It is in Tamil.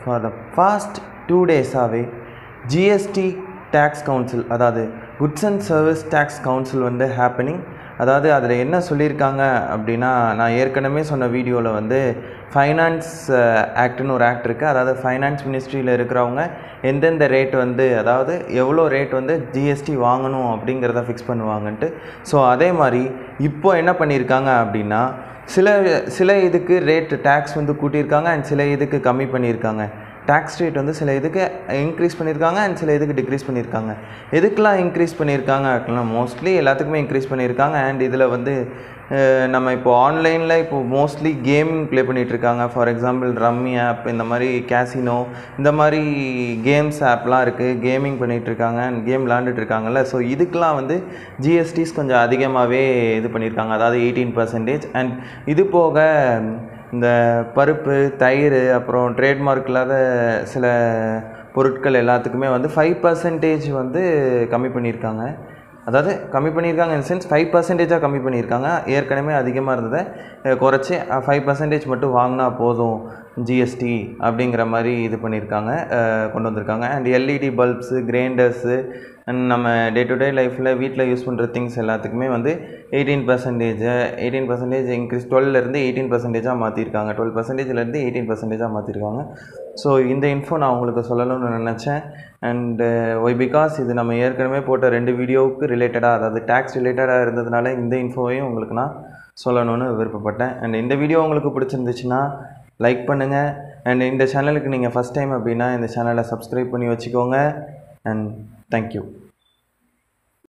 ஃபார் த பாஸ்ட் டூ டேஸாகவே ஜிஎஸ்டி டேக்ஸ் கவுன்சில் அதாவது goods and service tax council வந்து ஹேப்பனிங் அதாவது அதில் என்ன சொல்லியிருக்காங்க அப்படின்னா நான் ஏற்கனவே சொன்ன வீடியோவில் வந்து ஃபைனான்ஸ் ஆக்ட்னு ஒரு ஆக்ட் இருக்குது அதாவது ஃபைனான்ஸ் மினிஸ்ட்ரியில் இருக்கிறவங்க எந்தெந்த ரேட் வந்து அதாவது எவ்வளோ ரேட் வந்து ஜிஎஸ்டி வாங்கணும் அப்படிங்கிறத ஃபிக்ஸ் பண்ணுவாங்கன்ட்டு ஸோ அதே மாதிரி இப்போ என்ன பண்ணியிருக்காங்க அப்படின்னா சில சில இதுக்கு ரேட் டேக்ஸ் வந்து கூட்டியிருக்காங்க அண்ட் சில இதுக்கு கம்மி பண்ணியிருக்காங்க டேக்ஸ் ரேட் வந்து சில இதுக்கு இன்க்ரீஸ் பண்ணியிருக்காங்க அண்ட் சில இதுக்கு டிக்ரீஸ் பண்ணியிருக்காங்க எதுக்கெலாம் இன்க்ரீஸ் பண்ணியிருக்காங்க அப்படின்னா மோஸ்ட்லி எல்லாத்துக்குமே இன்க்ரீஸ் பண்ணியிருக்காங்க அண்ட் இதில் வந்து அஹ், நம்ம இப்போ ஆன்லைனில் இப்போ மோஸ்ட்லி கேமிங் ப்ளே பண்ணிகிட்ருக்காங்க ஃபார் எக்ஸாம்பிள் ரம்மி ஆப் இந்த மாதிரி கேசினோ இந்த மாதிரி கேம்ஸ் ஆப்லாம் இருக்குது கேமிங் பண்ணிகிட்ருக்காங்க அண்ட் கேம் விளாண்டுட்ருக்காங்கல்ல ஸோ இதுக்கெலாம் வந்து ஜிஎஸ்டிஸ் கொஞ்சம் அதிகமாகவே இது பண்ணியிருக்காங்க அதாவது எயிட்டீன் பர்சன்டேஜ் அண்ட் இது போக இந்த பருப்பு தயிர் அப்புறம் ட்ரேட்மார்க் இல்லாத சில பொருட்கள் எல்லாத்துக்குமே வந்து ஃபைவ் பர்சன்டேஜ் வந்து கம்மி பண்ணியிருக்காங்க அதாவது கம்மி பண்ணியிருக்காங்க இன் சென்ஸ் ஃபைவ் பர்சன்டேஜாக கம்மி பண்ணியிருக்காங்க ஏற்கனவே அதிகமாக இருந்ததை அஹ், குறைச்சி ஃபைவ் பர்சன்டேஜ் மட்டும் வாங்கினா போதும் ஜிஎஸ்டி அப்படிங்கிற மாதிரி இது பண்ணியிருக்காங்க அஹ், கொண்டு வந்திருக்காங்க and LED bulbs grinders and நம்ம டே டு டே லைஃப்பில் வீட்டில் யூஸ் பண்ணுற திங்ஸ் எல்லாத்துக்குமே வந்து eighteen percentage eighteen percentage increase டுவெல்லேருந்து எயிட்டீன் பர்சன்டேஜாக மாற்றிருக்காங்க டுவெல் பர்சன்டேஜ்லேருந்து எயிட்டீன் பர்சன்டேஜாக மாற்றிருக்காங்க ஸோ இந்த இன்ஃபோ நான் உங்களுக்கு சொல்லணும்னு நினச்சேன் அண்டு ஒய் பிகாஸ் இது நம்ம ஏற்கனவே போட்ட ரெண்டு வீடியோவுக்கு ரிலேட்டடாக அதாவது டேக்ஸ் ரிலேட்டடாக இருந்ததுனால இந்த இன்ஃபோவையும் உங்களுக்கு நான் சொல்லணும்னு விருப்பப்பட்டேன் அண்ட் இந்த வீடியோ உங்களுக்கு பிடிச்சிருந்துச்சுன்னா லைக் பண்ணுங்கள் அண்ட் இந்த சேனலுக்கு நீங்கள் ஃபஸ்ட் டைம் அப்படின்னா இந்த சேனலை சப்ஸ்கிரைப் பண்ணி வச்சுக்கோங்க அண்ட் தேங்க்யூ